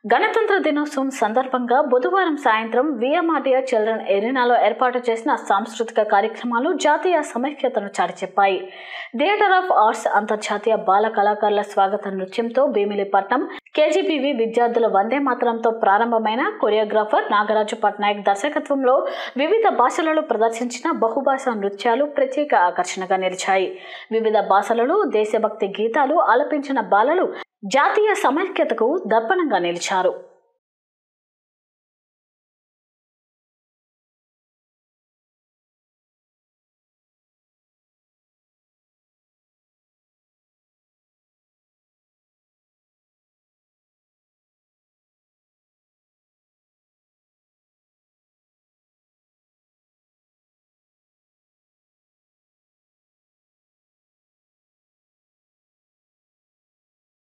గణతంత్ర దినోత్సవం సందర్భంగా బుధవారం సాయంత్రం విఎంఆర్డిఆర్ చిల్డ్రన్ ఎరీనాలో ఏర్పాటు చేసిన సాంస్కృతిక కార్యక్రమాలు జాతీయ సమైక్యతను చాటి చెప్పాయి థియేటర్ ఆఫ్ ఆర్ట్స్ అంతర్జాతీయ బాల కళాకారుల స్వాగత నృత్యంతో భీమిలిపట్నం కేజీబీవి విద్యార్థుల వందే మాతరంతో ప్రారంభమైన కొరియోగ్రాఫర్ నాగరాజు పట్నాయక్ దర్శకత్వంలో వివిధ భాషలలో ప్రదర్శించిన బహుభాషా నృత్యాలు ప్రత్యేక ఆకర్షణగా నిలిచాయి వివిధ భాషలలో దేశభక్తి గీతాలు ఆలపించిన బాలలు జాతీయ సమైక్యతకు దర్పణంగా నిలిచారు